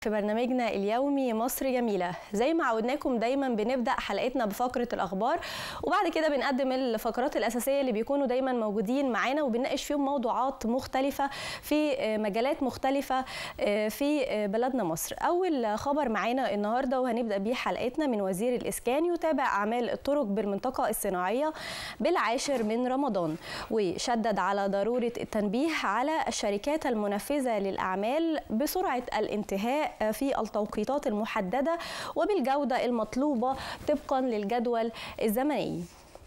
في برنامجنا اليومي مصر جميلة زي ما عودناكم دايما بنبدأ حلقتنا بفقرة الأخبار وبعد كده بنقدم الفقرات الأساسية اللي بيكونوا دايما موجودين معانا وبنناقش فيهم موضوعات مختلفة في مجالات مختلفة في بلدنا مصر أول خبر معانا النهاردة وهنبدأ بيه حلقتنا من وزير الإسكان يتابع أعمال الطرق بالمنطقة الصناعية بالعاشر من رمضان وشدد على ضرورة التنبيه على الشركات المنفذة للأعمال بسرعة الانتهاء في التوقيتات المحددة وبالجودة المطلوبة طبقا للجدول الزمني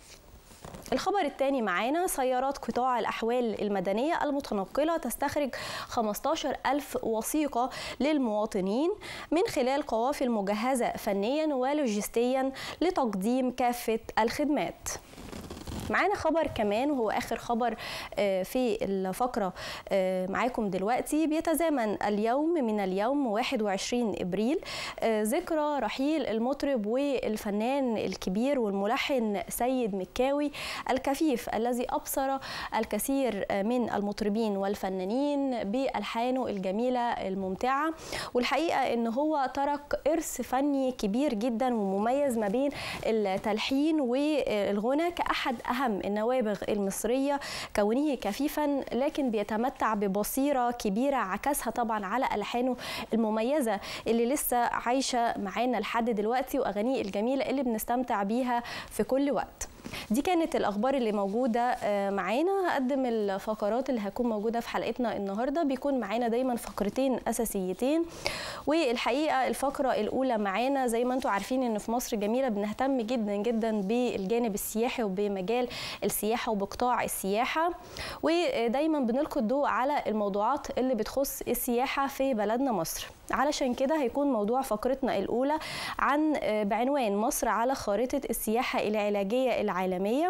الخبر الثاني معانا سيارات قطاع الأحوال المدنية المتنقلة تستخرج 15 ألف وثيقة للمواطنين من خلال قوافل مجهزة فنيا ولوجستيا لتقديم كافة الخدمات معانا خبر كمان وهو اخر خبر في الفقره معاكم دلوقتي بيتزامن اليوم من اليوم 21 ابريل ذكرى رحيل المطرب والفنان الكبير والملحن سيد مكاوي الكفيف الذي ابصر الكثير من المطربين والفنانين بالحانه الجميله الممتعه والحقيقه ان هو ترك ارث فني كبير جدا ومميز ما بين التلحين والغنى كاحد أهم النوابغ المصرية كونه كفيفا لكن بيتمتع ببصيرة كبيرة عكسها طبعا على ألحانه المميزة اللي لسه عايشة معانا لحد دلوقتي وأغانيه الجميلة اللي بنستمتع بيها في كل وقت دي كانت الاخبار اللي موجوده معانا هقدم الفقرات اللي هتكون موجوده في حلقتنا النهارده بيكون معانا دايما فقرتين اساسيتين والحقيقه الفقره الاولى معانا زي ما انتم عارفين ان في مصر جميله بنهتم جدا جدا بالجانب السياحي وبمجال السياحه وبقطاع السياحه ودايما بنلقي الضوء على الموضوعات اللي بتخص السياحه في بلدنا مصر علشان كده هيكون موضوع فقرتنا الأولى عن بعنوان مصر على خارطة السياحة العلاجية العالمية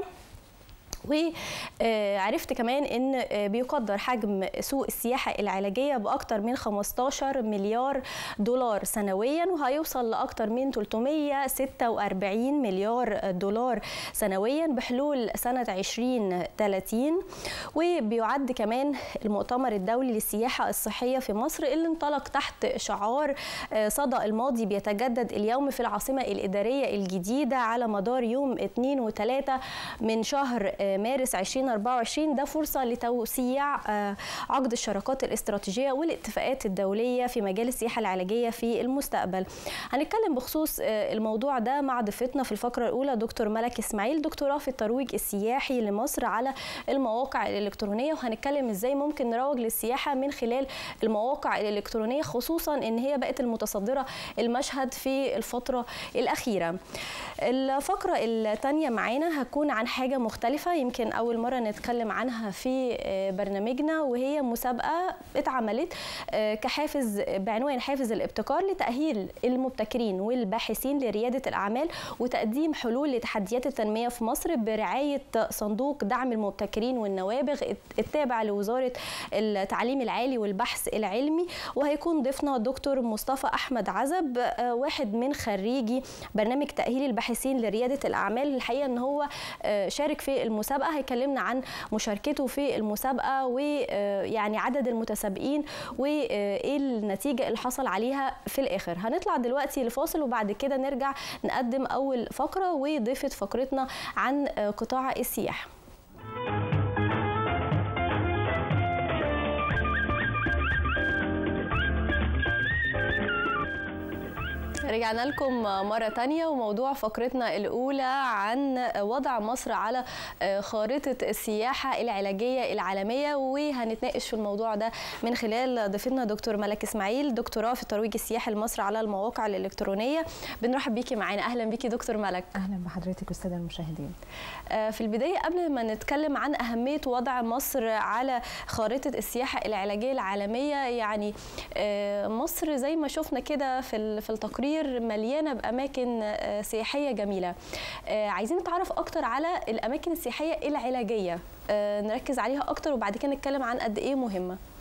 وعرفت كمان ان بيقدر حجم سوق السياحه العلاجيه باكثر من 15 مليار دولار سنويا وهيوصل لاكثر من 346 مليار دولار سنويا بحلول سنه 2030 وبيعد كمان المؤتمر الدولي للسياحه الصحيه في مصر اللي انطلق تحت شعار صدى الماضي بيتجدد اليوم في العاصمه الاداريه الجديده على مدار يوم 2 و3 من شهر مارس 2024 ده فرصة لتوسيع عقد الشراكات الاستراتيجية والاتفاقات الدولية في مجال السياحة العلاجية في المستقبل هنتكلم بخصوص الموضوع ده مع ضيفتنا في الفقرة الأولى دكتور ملك إسماعيل دكتوراه في الترويج السياحي لمصر على المواقع الإلكترونية وهنتكلم إزاي ممكن نروج للسياحة من خلال المواقع الإلكترونية خصوصا إن هي بقت المتصدرة المشهد في الفترة الأخيرة الفقرة الثانية معانا هتكون عن حاجة مختلفة يمكن أول مرة نتكلم عنها في برنامجنا وهي مسابقة اتعملت كحافز بعنوان حافز الابتكار لتأهيل المبتكرين والباحثين لريادة الأعمال وتقديم حلول لتحديات التنمية في مصر برعاية صندوق دعم المبتكرين والنوابغ التابع لوزارة التعليم العالي والبحث العلمي وهيكون ضيفنا دكتور مصطفى أحمد عزب واحد من خريجي برنامج تأهيل الباحثين لريادة الأعمال الحقيقة أن هو شارك في المسابقة هيكلمنا عن مشاركته في المسابقة ويعني عدد المتسابقين وإيه النتيجة اللي حصل عليها في الآخر هنطلع دلوقتي لفاصل وبعد كده نرجع نقدم أول فقرة وضيفة فقرتنا عن قطاع السياحة رجعنا لكم مرة تانية وموضوع فقرتنا الأولى عن وضع مصر على خارطة السياحة العلاجية العالمية وهنتناقش في الموضوع ده من خلال ضيفتنا دكتور ملك إسماعيل دكتوراه في الترويج السياحي لمصر على المواقع الإلكترونية بنرحب بيكي معانا أهلا بيكي دكتور ملك أهلا بحضرتك والسادة المشاهدين في البداية قبل ما نتكلم عن أهمية وضع مصر على خارطة السياحة العلاجية العالمية يعني مصر زي ما شفنا كده في في التقرير مليانه باماكن سياحيه جميله عايزين نتعرف اكتر على الاماكن السياحيه العلاجيه نركز عليها اكتر وبعد كده نتكلم عن قد ايه مهمه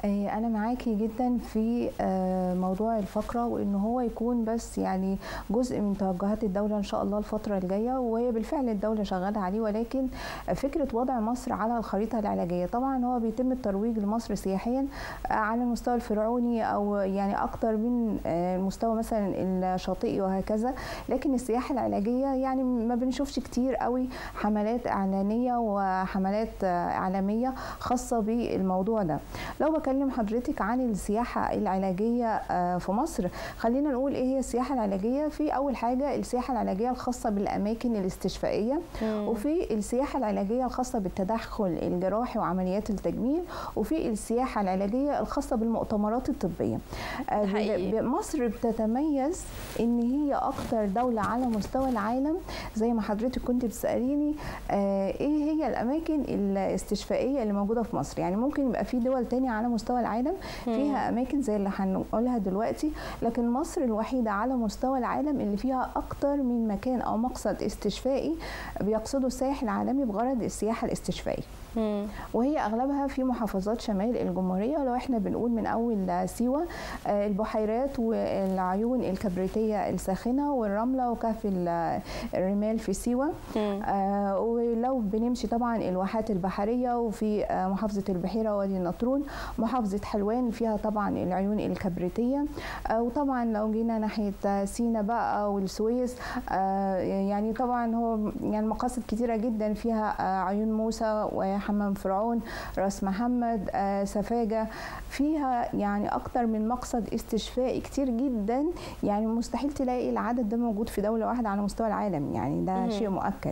آه، انا معاكي جدا في آه، موضوع الفقره وان هو يكون بس يعني جزء من توجهات الدوله ان شاء الله الفتره الجايه وهي بالفعل الدوله شغاله عليه ولكن فكره وضع مصر على الخريطه العلاجيه طبعا هو بيتم الترويج لمصر سياحيا على المستوى الفرعوني او يعني اكتر من آه، المستوى مثلا الشاطئي وهكذا لكن السياحه العلاجيه يعني ما بنشوفش كتير قوي حملات اعلانيه وحملات اعلاميه خاصه بالموضوع ده لو بكلم حضرتك عن السياحه العلاجيه آه، في مصر خلينا نقول ايه هي السياحه العلاجيه في اول حاجه السياحه العلاجيه الخاصه بالاماكن الاستشفائيه مم. وفي السياحه العلاجيه الخاصه بالتدخل الجراحي وعمليات التجميل وفي السياحه العلاجيه الخاصه بالمؤتمرات الطبيه آه، ده حقيقي. ب- ب- مصر بتتميز ان هي اكتر دوله على مستوى العالم زي ما حضرتك كنت بتساليني آه، ايه هي الاماكن الاستشفائيه اللي موجوده في مصر يعني ممكن يبقى في دول تانية على مستوى العالم فيها اماكن زي اللي هنقولها دلوقتي لكن مصر الوحيده على مستوى العالم اللي فيها اكتر من مكان او مقصد استشفائي بيقصده السائح العالمي بغرض السياحه الاستشفائيه مم. وهي اغلبها في محافظات شمال الجمهوريه لو احنا بنقول من اول سيوه آه، البحيرات والعيون الكبريتيه الساخنه والرمله وكهف ال- الرمال في سيوه مم. آه، ولو بنمشي طبعا الواحات البحريه وفي آه، محافظه البحيره وادي النطرون محافظه حلوان فيها طبعا العيون الكبريتيه آه، وطبعا لو جينا ناحيه آه، سينا بقى والسويس آه، يعني طبعا هو يعني مقاصد كتيره جدا فيها آه، عيون موسى وحمام فرعون راس محمد آه، سفاجه فيها يعني اكتر من مقصد استشفائي كتير جدا يعني مستحيل تلاقي العدد ده موجود في دوله واحده على مستوى العالم يعني ده مم. شيء مؤكد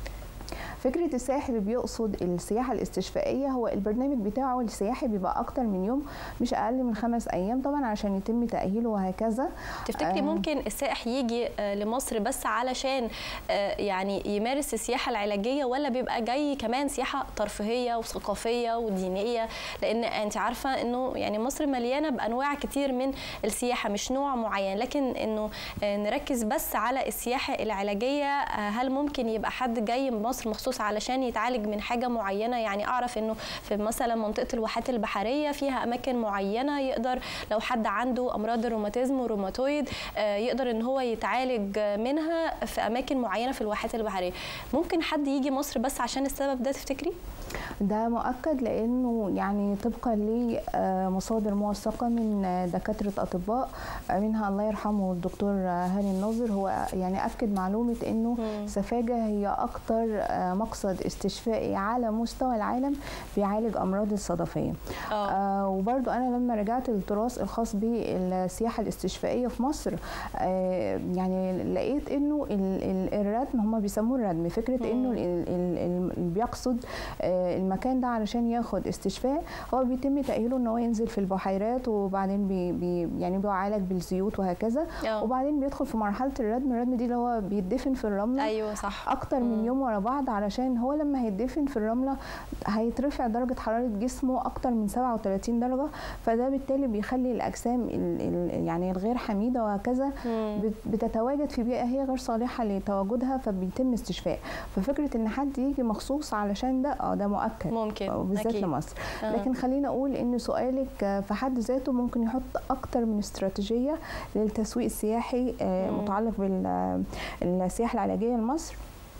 فكرة السائح اللي بيقصد السياحة الاستشفائية هو البرنامج بتاعه السياحي بيبقى أكتر من يوم مش أقل من خمس أيام طبعا عشان يتم تأهيله وهكذا تفتكري آه. ممكن السائح يجي آه، لمصر بس علشان آه، يعني يمارس السياحه العلاجيه ولا بيبقى جاي كمان سياحه ترفيهيه وثقافيه ودينيه لان انت عارفه انه يعني مصر مليانه بانواع كتير من السياحه مش نوع معين لكن انه آه، نركز بس على السياحه العلاجيه آه، هل ممكن يبقى حد جاي من مصر مخصوص علشان يتعالج من حاجه معينه يعني اعرف انه في مثلا منطقه الواحات البحريه فيها اماكن معينه يقدر لو حد عنده امراض الروماتيزم والروماتويد آه، يقدر ان هو يتعالج منها في اماكن معينه في الواحات البحريه ممكن حد يجي مصر بس عشان السبب ده تفتكري ده مؤكد لأنه يعني طبقا لمصادر موثقة من آه، دكاترة أطباء آه، منها الله يرحمه الدكتور آه، هاني الناظر هو يعني أكد معلومة إنه مم. سفاجة هي أكتر آه، مقصد استشفائي على مستوى العالم بيعالج أمراض الصدفية اه آه وبرضو انا لما رجعت للتراث الخاص بالسياحه الاستشفائيه في مصر آه يعني لقيت انه ال- ال- الردم هم بيسموه الردم فكره انه مم. ال- ال- ال- اللي بيقصد آه المكان ده علشان ياخد استشفاء هو بيتم تاهيله ان هو ينزل في البحيرات وبعدين بي بي يعني بيعالج بالزيوت وهكذا آه. وبعدين بيدخل في مرحله الردم الردم دي اللي هو بيدفن في الرمله ايوه صح اكتر من مم. يوم ورا بعض علشان هو لما هيدفن في الرمله هيترفع درجه حراره جسمه اكتر من 37 درجه فده بالتالي بيخلي الاجسام ال ال يعني الغير حميده وهكذا مم. بت- بتتواجد في بيئه هي غير صالحه لتواجدها فبيتم استشفاء ففكره ان حد يجي مخصوص علشان ده اه ده مؤكد ممكن بالذات أكيد. لمصر آه. لكن خلينا اقول ان سؤالك آه، في حد ذاته ممكن يحط اكتر من استراتيجيه للتسويق السياحي آه، مم. متعلق بالسياحه العلاجيه لمصر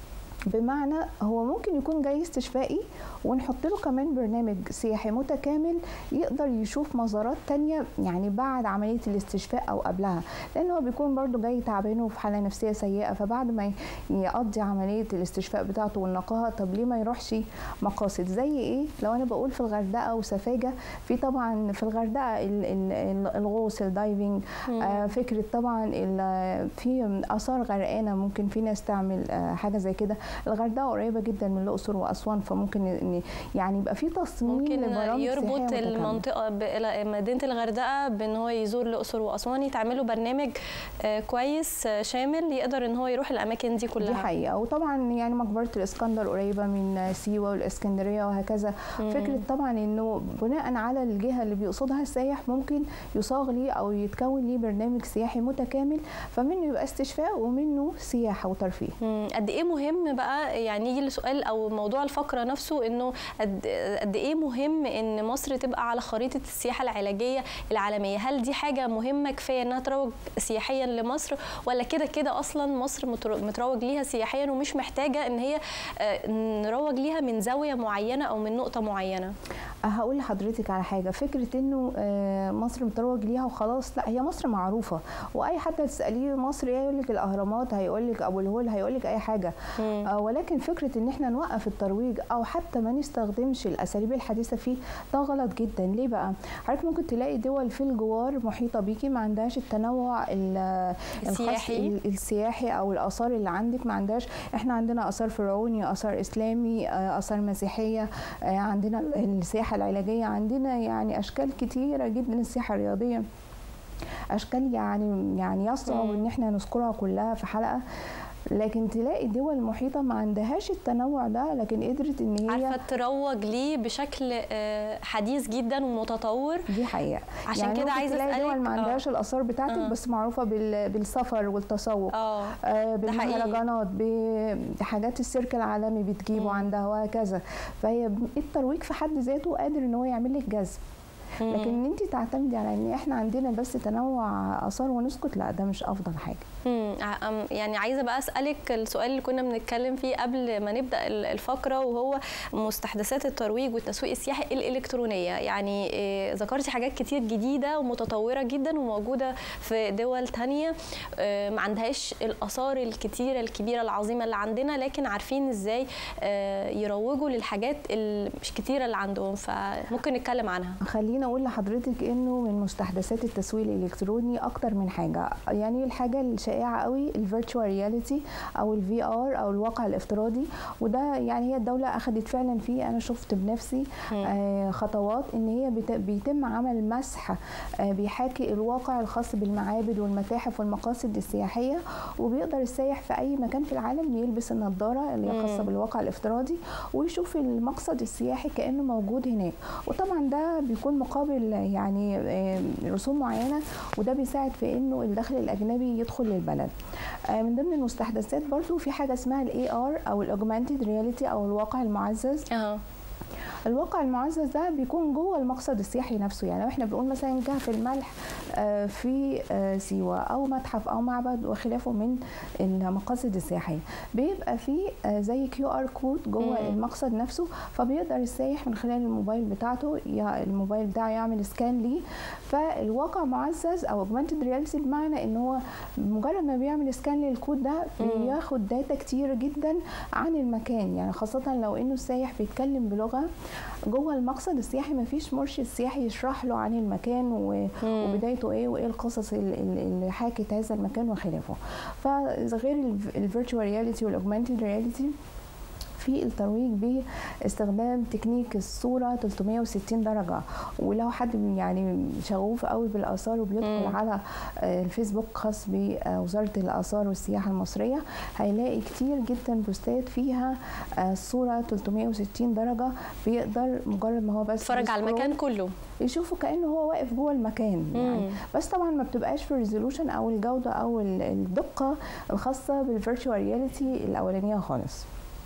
بمعنى هو ممكن يكون جاي استشفائي ونحط له كمان برنامج سياحي متكامل يقدر يشوف مزارات تانية يعني بعد عملية الاستشفاء أو قبلها لأن هو بيكون برضو جاي تعبان وفي حالة نفسية سيئة فبعد ما يقضي عملية الاستشفاء بتاعته والنقاهة طب ليه ما يروحش مقاصد زي إيه لو أنا بقول في الغردقة وسفاجة في طبعا في الغردقة ال- ال- ال- الغوص الدايفنج مم. آه، فكرة طبعا ال- في آثار غرقانة ممكن في ناس تعمل آه، حاجة زي كده الغردقة قريبة جدا من الأقصر وأسوان فممكن إن يعني يبقى في تصميم ممكن لبرامج يربط سياحية متكاملة. المنطقه بإلى مدينه الغردقه بان هو يزور الاقصر واسوان يتعملوا برنامج آه، كويس آه، شامل يقدر ان هو يروح الاماكن دي كلها دي حقيقة وطبعا يعني مقبرة الإسكندر قريبة من سيوة والإسكندرية وهكذا مم. فكرة طبعا إنه بناء على الجهة اللي بيقصدها السائح ممكن يصاغ ليه أو يتكون ليه برنامج سياحي متكامل فمنه يبقى استشفاء ومنه سياحة وترفيه مم، قد ايه مهم بقى يعني يجي لسؤال او موضوع الفقره نفسه انه انه قد قد ايه مهم ان مصر تبقى على خريطه السياحه العلاجيه العالميه هل دي حاجه مهمه كفايه انها تروج سياحيا لمصر ولا كده كده اصلا مصر متروج ليها سياحيا ومش محتاجه ان هي نروج ليها من زاويه معينه او من نقطه معينه هقول لحضرتك على حاجه فكره انه مصر متروج ليها وخلاص لا هي مصر معروفه واي حد تساليه مصر ايه يقول لك الاهرامات هيقول لك ابو الهول هيقول لك اي حاجه آه ولكن فكره ان احنا نوقف الترويج او حتى ما نستخدمش الاساليب الحديثه فيه ده غلط جدا ليه بقى حضرتك ممكن تلاقي دول في الجوار محيطه بيكي ما عندهاش التنوع السياحي السياحي او الاثار اللي عندك ما عندهاش احنا عندنا اثار فرعوني اثار اسلامي اثار مسيحيه عندنا السياحه العلاجيه عندنا يعني اشكال كتيره جدا السياحه الرياضيه اشكال يعني يعني يصعب ان احنا نذكرها كلها في حلقه لكن تلاقي دول محيطة ما عندهاش التنوع ده لكن قدرت ان هي عارفة تروج ليه بشكل حديث جدا ومتطور دي حقيقة عشان يعني كده عايزة تلاقي اسألك دول ما عندهاش الآثار بتاعتك آه. بس معروفة بالسفر والتسوق اه آه ده حقيقي. بالمهرجانات بحاجات السيرك العالمي بتجيبه مم. عندها وهكذا فهي الترويج في حد ذاته قادر ان هو يعمل لك جذب لكن ان انت تعتمدي على ان احنا عندنا بس تنوع اثار ونسكت لا ده مش افضل حاجه مم. ع- أم- يعني عايزه بقى اسالك السؤال اللي كنا بنتكلم فيه قبل ما نبدا ال- الفقره وهو مستحدثات الترويج والتسويق السياحي الالكترونيه يعني إيه، ذكرتي حاجات كتير جديده ومتطوره جدا وموجوده في دول تانية آه، ما عندهاش الاثار الكتيره الكبيره العظيمه اللي عندنا لكن عارفين ازاي آه، يروجوا للحاجات مش كتيره اللي عندهم فممكن نتكلم عنها خليني اقول لحضرتك انه من مستحدثات التسويق الالكتروني اكتر من حاجه يعني الحاجه الشائعه قوي الفيرتشوال رياليتي او الفي ار او الواقع الافتراضي وده يعني هي الدوله اخذت فعلا فيه انا شفت بنفسي آه خطوات ان هي بت- بيتم عمل مسح آه بيحاكي الواقع الخاص بالمعابد والمتاحف والمقاصد السياحيه وبيقدر السائح في اي مكان في العالم يلبس النضاره اللي هي خاصه مم. بالواقع الافتراضي ويشوف المقصد السياحي كانه موجود هناك وطبعا ده بيكون مقابل يعني آه، رسوم معينه وده بيساعد في انه الدخل الاجنبي يدخل للبلد آه، من ضمن المستحدثات برضو في حاجه اسمها الاي ار او الاوجمانتد رياليتي او الواقع المعزز اه الواقع المعزز ده بيكون جوه المقصد السياحي نفسه يعني لو احنا بنقول مثلا كهف الملح آه، في آه، سيوه او متحف او معبد وخلافه من المقاصد السياحيه بيبقى فيه آه، زي كيو ار كود جوه مم. المقصد نفسه فبيقدر السائح من خلال الموبايل بتاعته يع- الموبايل بتاعه يعمل سكان ليه فالواقع معزز او اوجمانتد رياليتي بمعنى ان هو مجرد ما بيعمل سكان للكود ده مم. بياخد داتا كتير جدا عن المكان يعني خاصه لو انه السائح بيتكلم بلغه جوه المقصد السياحي ما فيش مرشد سياحي يشرح له عن المكان و- مم. وبدايته ايه وايه القصص ال- ال- اللي حاكت هذا المكان وخلافه فغير الفيرتشوال رياليتي والاوجمانتد رياليتي في الترويج باستخدام تكنيك الصوره 360 درجه ولو حد يعني شغوف قوي بالاثار وبيدخل مم. على آه، الفيسبوك خاص بوزاره الاثار والسياحه المصريه هيلاقي كتير جدا بوستات فيها آه، الصوره 360 درجه بيقدر مجرد ما هو بس اتفرج على بيسكرول المكان كله يشوفه كانه هو واقف جوه المكان يعني مم. بس طبعا ما بتبقاش في الريزولوشن او الجوده او ال- الدقه الخاصه بالفيرتشوال رياليتي الاولانيه خالص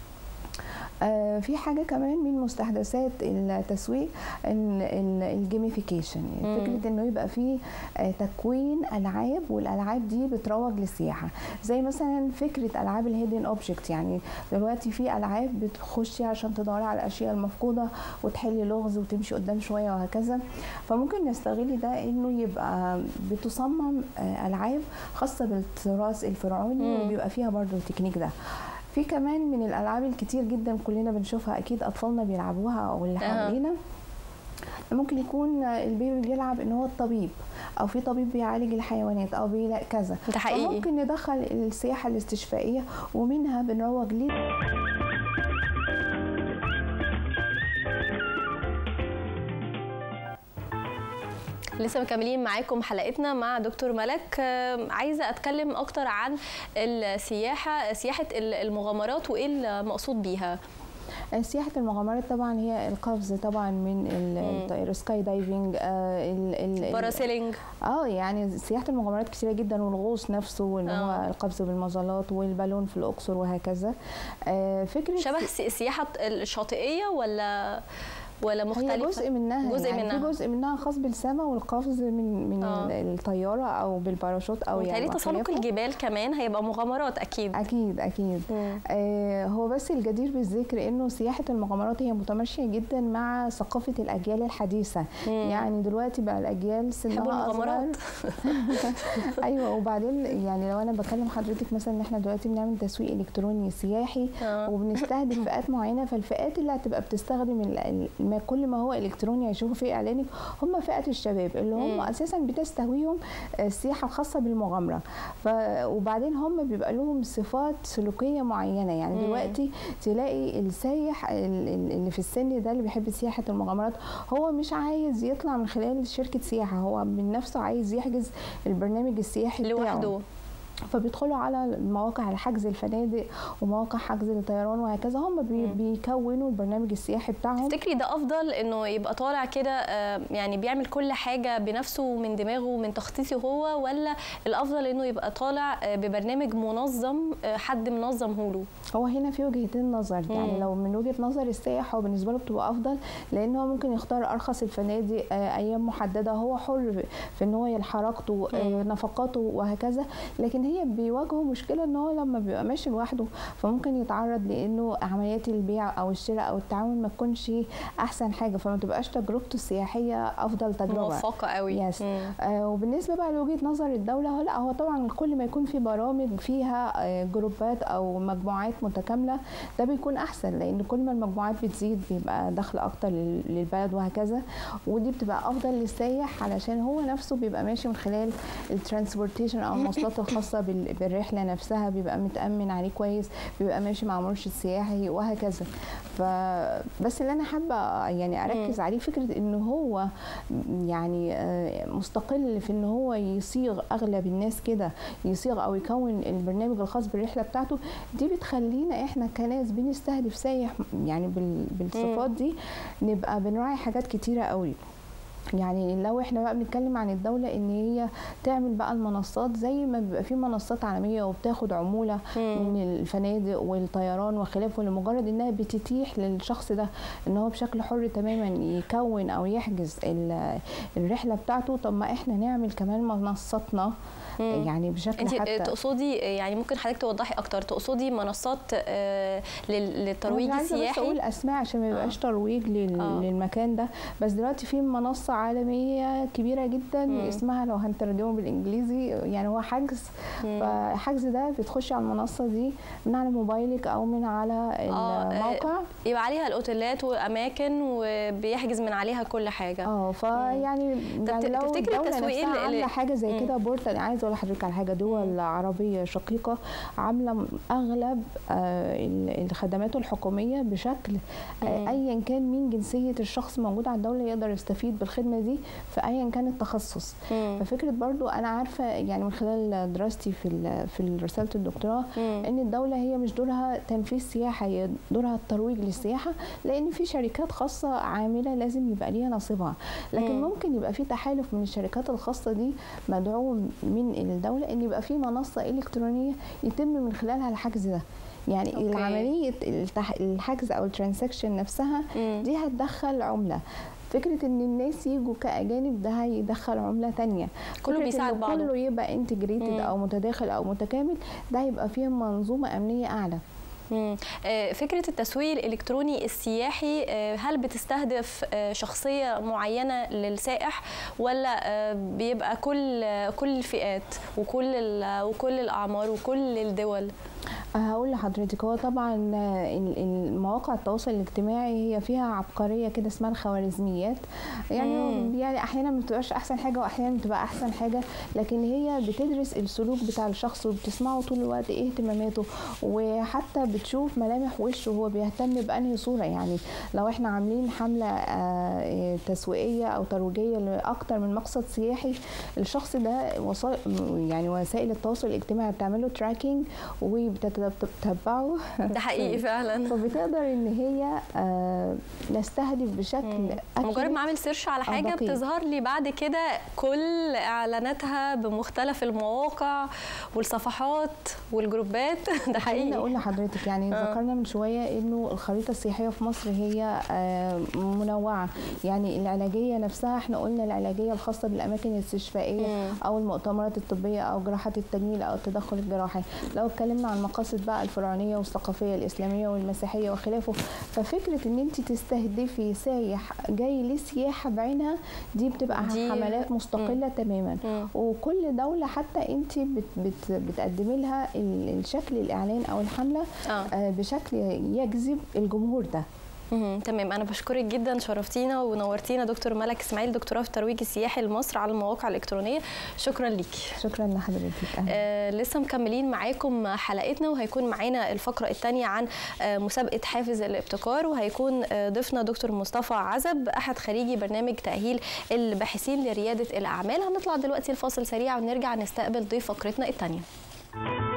آه، في حاجه كمان من مستحدثات التسويق الجيميفيكيشن مم. يعني فكره انه يبقى في آه، تكوين العاب والالعاب دي بتروج للسياحه زي مثلا فكره العاب الهيدن اوبجكت يعني دلوقتي في العاب بتخشي عشان تدوري على الاشياء المفقوده وتحلي لغز وتمشي قدام شويه وهكذا فممكن نستغل ده انه يبقى بتصمم آه، العاب خاصه بالتراث الفرعوني مم. وبيبقى فيها برضو التكنيك ده في كمان من الالعاب الكتير جدا كلنا بنشوفها اكيد اطفالنا بيلعبوها او اللي أها. حوالينا ممكن يكون البيبي بيلعب ان هو الطبيب او في طبيب بيعالج الحيوانات او بيلاقي كذا ده حقيقي ممكن ندخل السياحه الاستشفائيه ومنها بنروج ليه لسه مكملين معاكم حلقتنا مع دكتور ملك آه، عايزه اتكلم اكتر عن السياحه سياحه المغامرات وايه المقصود بيها سياحة المغامرات طبعا هي القفز طبعا من السكاي دايفنج باراسيلينج اه يعني سياحة المغامرات كثيرة جدا والغوص نفسه وان هو آه. القفز بالمظلات والبالون في الاقصر وهكذا آه فكرة شبه السياحه الشاطئيه ولا ولا مختلفه هي جزء منها جزء يعني منها. في جزء منها خاص بالسماء والقفز من من آه. الطياره او بالباراشوت او وبالتالي يعني تسلق وخلافه. الجبال كمان هيبقى مغامرات اكيد اكيد اكيد مم. آه هو بس الجدير بالذكر انه سياحه المغامرات هي متماشيه جدا مع ثقافه الاجيال الحديثه مم. يعني دلوقتي بقى الاجيال يحبوا سنها اصغر المغامرات ايوه وبعدين يعني لو انا بكلم حضرتك مثلا ان احنا دلوقتي بنعمل تسويق الكتروني سياحي آه. وبنستهدف فئات معينه فالفئات اللي هتبقى بتستخدم ال- ال- ما كل ما هو الكتروني هيشوفوا فيه اعلانك هم فئه الشباب اللي هم مم. اساسا بتستهويهم السياحه الخاصه بالمغامره ف وبعدين هم بيبقى لهم صفات سلوكيه معينه يعني مم. دلوقتي تلاقي السايح ال- ال- اللي في السن ده اللي بيحب سياحه المغامرات هو مش عايز يطلع من خلال شركه سياحه هو من نفسه عايز يحجز البرنامج السياحي بتاعه لوحده فبيدخلوا على مواقع الحجز الفنادق ومواقع حجز الطيران وهكذا هم بي مم. بيكونوا البرنامج السياحي بتاعهم تفتكري ده افضل انه يبقى طالع كده آه، يعني بيعمل كل حاجه بنفسه ومن دماغه ومن تخطيطه هو ولا الافضل انه يبقى طالع آه، ببرنامج منظم آه، حد منظمه له هو هنا في وجهتين نظر يعني مم. لو من وجهه نظر السائح هو بالنسبه له بتبقى افضل لان هو ممكن يختار ارخص الفنادق آه، ايام محدده هو حر في ان هو حركته آه، مم. نفقاته وهكذا لكن هي بيواجهه مشكله ان هو لما بيبقى ماشي لوحده فممكن يتعرض لانه عمليات البيع او الشراء او التعامل ما تكونش احسن حاجه فما تبقاش تجربته السياحيه افضل تجربه موفقه قوي يس. مم. آه وبالنسبه بقى لوجهه نظر الدوله هو لا هو طبعا كل ما يكون في برامج فيها آه جروبات او مجموعات متكامله ده بيكون احسن لان كل ما المجموعات بتزيد بيبقى دخل اكتر لل- للبلد وهكذا ودي بتبقى افضل للسايح علشان هو نفسه بيبقى ماشي من خلال الترانسبورتيشن او المواصلات الخاصه بال- بالرحله نفسها بيبقى متامن عليه كويس بيبقى ماشي مع مرشد سياحي وهكذا فبس اللي انا حابه يعني اركز عليه فكره ان هو يعني آه، مستقل في ان هو يصيغ اغلب الناس كده يصيغ او يكون البرنامج الخاص بالرحله بتاعته دي بتخلينا احنا كناس بنستهدف سايح يعني بال- بالصفات دي نبقى بنراعي حاجات كتيره قوي يعني لو احنا بقى بنتكلم عن الدوله ان هي تعمل بقى المنصات زي ما بيبقى في منصات عالميه وبتاخد عموله مم. من الفنادق والطيران وخلافه لمجرد انها بتتيح للشخص ده ان هو بشكل حر تماما يكون او يحجز ال- الرحله بتاعته طب ما احنا نعمل كمان منصاتنا مم. يعني بشكل انت حتى تقصدي يعني ممكن حضرتك توضحي اكتر تقصدي منصات آه، لل- للترويج أنا عايزة بس السياحي اقول اسماء عشان ما يبقاش آه. ترويج لل... آه. للمكان ده بس دلوقتي في منصه عالميه كبيره جدا مم. اسمها لو هنترجمه بالانجليزي يعني هو حجز مم. فالحجز ده بتخشي على المنصه دي من على موبايلك او من على آه، الموقع يبقى عليها الاوتيلات واماكن وبيحجز من عليها كل حاجه اه فيعني طب يعني ت- لو تفتكري الدوله التسويق نفسها اللي- عامله حاجه زي مم. كده بورتال عايزه اقول لحضرتك على حاجه دول عربيه شقيقه عامله اغلب آه، ال- الخدمات الحكوميه بشكل آه، مم. ايا كان مين جنسيه الشخص موجود على الدوله يقدر يستفيد بالخدمه دي في ايا كان التخصص مم. ففكره برضو انا عارفه يعني من خلال دراستي في ال- في رساله الدكتوراه مم. ان الدوله هي مش دورها تنفيذ سياحه هي دورها الترويج للسياحه لان في شركات خاصه عامله لازم يبقى ليها نصيبها لكن مم. ممكن يبقى في تحالف من الشركات الخاصه دي مدعوم من الدوله ان يبقى في منصه الكترونيه يتم من خلالها الحجز ده يعني أوكي. العمليه التح- الحجز او الترانزاكشن نفسها مم. دي هتدخل عمله فكره ان الناس يجوا كاجانب ده هيدخل عمله تانية كله فكرة بيساعد إن بعضه. كله يبقى انتجريتد مم. او متداخل او متكامل ده هيبقى فيه منظومه امنيه اعلى مم. آه، فكرة التسويق الإلكتروني السياحي آه، هل بتستهدف آه، شخصية معينة للسائح ولا آه، بيبقى كل آه، كل الفئات وكل ال- وكل الأعمار وكل الدول؟ هقول لحضرتك هو طبعا ال- ال- مواقع التواصل الاجتماعي هي فيها عبقريه كده اسمها الخوارزميات يعني مم. يعني احيانا ما بتبقاش احسن حاجه واحيانا بتبقى احسن حاجه لكن هي بتدرس السلوك بتاع الشخص وبتسمعه طول الوقت ايه اهتماماته وحتى بتشوف ملامح وشه هو بيهتم بانهي صوره يعني لو احنا عاملين حمله آه، تسويقيه او ترويجيه لاكتر من مقصد سياحي الشخص ده وسائل يعني وسائل التواصل الاجتماعي بتعمل له تراكنج وبتت كده بتتبعه ده حقيقي فعلا فبتقدر ان هي آه نستهدف بشكل مجرد ما اعمل سيرش على حاجه دقيق. بتظهر لي بعد كده كل اعلاناتها بمختلف المواقع والصفحات والجروبات ده حقيقي خليني اقول لحضرتك يعني آه. ذكرنا من شويه انه الخريطه السياحيه في مصر هي آه منوعه يعني العلاجيه نفسها احنا قلنا العلاجيه الخاصه بالاماكن الاستشفائيه مم. او المؤتمرات الطبيه او جراحات التجميل او التدخل الجراحي لو اتكلمنا عن المقاصد بقى الفرعونيه والثقافيه الاسلاميه والمسيحيه وخلافه ففكره ان انت تستهدفي سايح جاي لسياحه بعينها دي بتبقى دي حملات مستقله مم. تماما مم. وكل دوله حتى انت بت بت بتقدمي لها الشكل الاعلان او الحمله آه. بشكل يجذب الجمهور ده تمام انا بشكرك جدا شرفتينا ونورتينا دكتور ملك اسماعيل دكتوراه في الترويج السياحي لمصر على المواقع الالكترونيه شكرا ليكي شكرا لحضرتك آه لسه مكملين معاكم حلقتنا وهيكون معانا الفقره الثانيه عن آه مسابقه حافز الابتكار وهيكون آه ضيفنا دكتور مصطفى عزب احد خريجي برنامج تاهيل الباحثين لرياده الاعمال هنطلع دلوقتي الفاصل سريع ونرجع نستقبل ضيف فقرتنا الثانيه